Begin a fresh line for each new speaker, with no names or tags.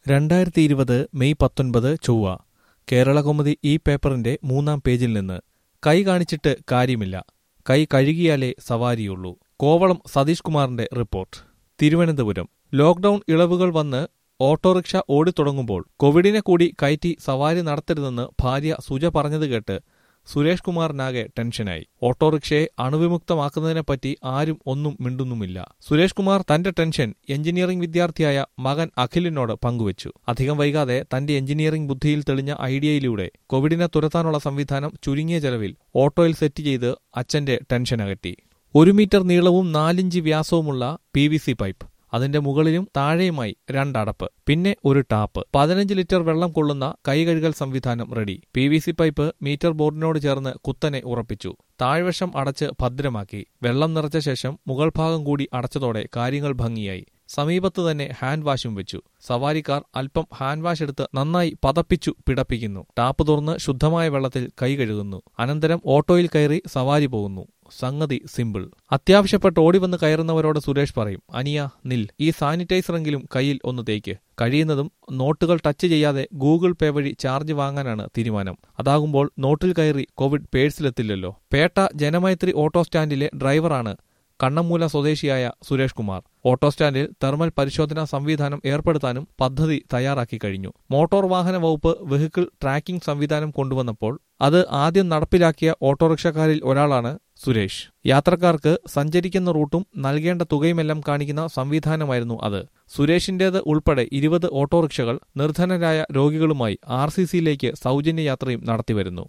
രണ്ടായിരത്തി ഇരുപത് മെയ് പത്തൊൻപത് ചൊവ്വ കേരളകൗമുദി ഈ പേപ്പറിന്റെ മൂന്നാം പേജിൽ നിന്ന് കൈ കാണിച്ചിട്ട് കാര്യമില്ല കൈ കഴുകിയാലേ സവാരിയുള്ളൂ കോവളം സതീഷ് കുമാറിന്റെ റിപ്പോർട്ട് തിരുവനന്തപുരം ലോക്ഡൌൺ ഇളവുകൾ വന്ന് ഓട്ടോറിക്ഷ ഓടിത്തുടങ്ങുമ്പോൾ കോവിഡിനെ കൂടി കയറ്റി സവാരി നടത്തരുതെന്ന് ഭാര്യ സുജ പറഞ്ഞത് കേട്ട് സുരേഷ് കുമാറിനാകെ ടെൻഷനായി ഓട്ടോറിക്ഷയെ അണുവിമുക്തമാക്കുന്നതിനെപ്പറ്റി ആരും ഒന്നും മിണ്ടുന്നുമില്ല സുരേഷ് കുമാർ തന്റെ ടെൻഷൻ എഞ്ചിനീയറിംഗ് വിദ്യാർത്ഥിയായ മകൻ അഖിലിനോട് പങ്കുവച്ചു അധികം വൈകാതെ തന്റെ എഞ്ചിനീയറിംഗ് ബുദ്ധിയിൽ തെളിഞ്ഞ ഐഡിയയിലൂടെ കോവിഡിനെ തുരത്താനുള്ള സംവിധാനം ചുരുങ്ങിയ ചെലവിൽ ഓട്ടോയിൽ സെറ്റ് ചെയ്ത് അച്ഛന്റെ ടെൻഷൻ അകറ്റി ഒരു മീറ്റർ നീളവും നാലിഞ്ച് വ്യാസവുമുള്ള പി വി സി പൈപ്പ് അതിന്റെ മുകളിലും താഴെയുമായി രണ്ടടപ്പ് പിന്നെ ഒരു ടാപ്പ് പതിനഞ്ച് ലിറ്റർ വെള്ളം കൊള്ളുന്ന കൈകഴുകൽ സംവിധാനം ready P V C pipe metre ബോർഡിനോട് ചേർന്ന് കുത്തനെ ഉറപ്പിച്ചു താഴ്വശം അടച്ച് ഭദ്രമാക്കി വെള്ളം നിറച്ച ശേഷം മുകൾ ഭാഗം കൂടി അടച്ചതോടെ കാര്യങ്ങൾ ഭംഗിയായി സമീപത്ത് തന്നെ ഹാൻഡ് വാഷും വെച്ചു സവാരിക്കാർ അല്പം ഹാൻഡ് വാഷ് എടുത്ത് നന്നായി പതപ്പിച്ചു പിടപ്പിക്കുന്നു ടാപ്പ് തുറന്ന് ശുദ്ധമായ വെള്ളത്തിൽ കൈ കഴുകുന്നു അനന്തരം ഓട്ടോയിൽ കയറി സവാരി പോകുന്നു സംഗതി സിമ്പിൾ അത്യാവശ്യപ്പെട്ട് ഓടി വന്ന് കയറുന്നവരോട് സുരേഷ് പറയും അനിയ നിൽ ഈ സാനിറ്റൈസറെങ്കിലും കയ്യിൽ ഒന്ന് തേക്ക് കഴിയുന്നതും നോട്ടുകൾ ടച്ച് ചെയ്യാതെ ഗൂഗിൾ പേ വഴി ചാർജ് വാങ്ങാനാണ് തീരുമാനം അതാകുമ്പോൾ നോട്ടിൽ കയറി കോവിഡ് പേഴ്സിലെത്തില്ലല്ലോ പേട്ട ജനമൈത്രി ഓട്ടോ സ്റ്റാൻഡിലെ ഡ്രൈവറാണ് കണ്ണമ്മൂല സ്വദേശിയായ സുരേഷ് കുമാർ ഓട്ടോ സ്റ്റാൻഡിൽ തെർമൽ പരിശോധനാ സംവിധാനം ഏർപ്പെടുത്താനും പദ്ധതി തയ്യാറാക്കി കഴിഞ്ഞു മോട്ടോർ വാഹന വകുപ്പ് വെഹിക്കിൾ ട്രാക്കിംഗ് സംവിധാനം കൊണ്ടുവന്നപ്പോൾ അത് ആദ്യം നടപ്പിലാക്കിയ ഓട്ടോറിക്ഷക്കാരിൽ ഒരാളാണ് സുരേഷ് യാത്രക്കാർക്ക് സഞ്ചരിക്കുന്ന റൂട്ടും നൽകേണ്ട തുകയുമെല്ലാം കാണിക്കുന്ന സംവിധാനമായിരുന്നു അത് സുരേഷിന്റേത് ഉൾപ്പെടെ ഇരുപത് ഓട്ടോറിക്ഷകൾ നിർധനരായ രോഗികളുമായി ആർ സി സിയിലേക്ക് സൗജന്യ യാത്രയും നടത്തിവരുന്നു